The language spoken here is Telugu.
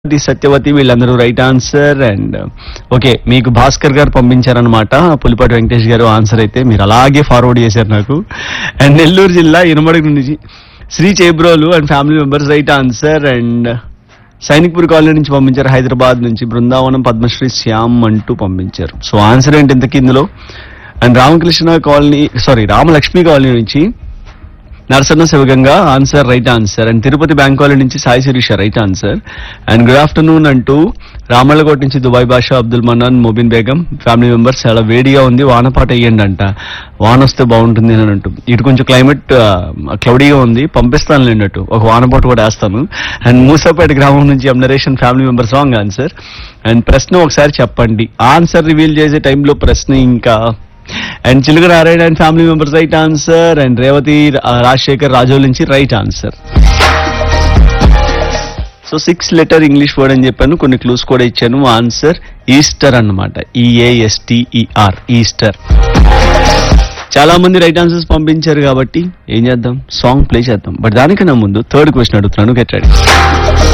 ది సత్యవతి వీళ్ళందరూ రైట్ ఆన్సర్ అండ్ ఓకే మీకు భాస్కర్ గారు పంపించారనమాట పులిపాటి వెంకటేష్ గారు ఆన్సర్ అయితే మీరు అలాగే ఫార్వర్డ్ చేశారు నాకు అండ్ నెల్లూరు జిల్లా ఇనమడుగు నుంచి Shri Chebrolu and family members right answer and Sainikpur colony నుంచి పంపించారు హైదరాబాద్ నుంచి బృందావనం పద్మశ్రీ శ్యామ్ అంటూ పంపించారు సో ఆన్సర్ ఏంటి ఇంతకీ ఇందులో and Ramakrishna colony sorry Ramalakshmi colony నుంచి Narasanna Sivaganga answer right answer and Tirupati bank colony నుంచి Sai Sirisha right answer and good afternoon అంటూ రామళ్ళకోట నుంచి Dubai Basha Abdul Mannan Mobin Begum family members చాలా వేడిగా ఉంది వానపాట వేయండి అంట వాన వస్తే బాగుంటుంది అని అంటూ ఇటు కొంచెం క్లైమేట్ క్లౌడీగా ఉంది పంపిస్తాను లేనట్టు ఒక వానపాట కూడా వేస్తాను అండ్ మూసాపేట గ్రామం నుంచి M Nareshan family members wrong answer and ప్రశ్న ఒకసారి చెప్పండి ఆన్సర్ రివీల్ చేసే టైంలో ప్రశ్న ఇంకా and Chiluka Narayana and family members right answer and Revathi ఆ, రాజశేఖర్ రాజోల్ నుంచి right answer so six letter English word అని చెప్పాను కొన్ని క్లూస్ కూడా ఇచ్చాను ఆన్సర్ ఈస్టర్ అన్నమాట ఈఏఎస్టిఈఆర్ ఈస్టర్ చాలా మంది రైట్ ఆన్సర్స్ పంపించారు కాబట్టి ఏం చేద్దాం సాంగ్ ప్లే చేద్దాం బట్ దానికన్నా ముందు థర్డ్ క్వశ్చన్ అడుగుతున్నాను గెట్ రెడీ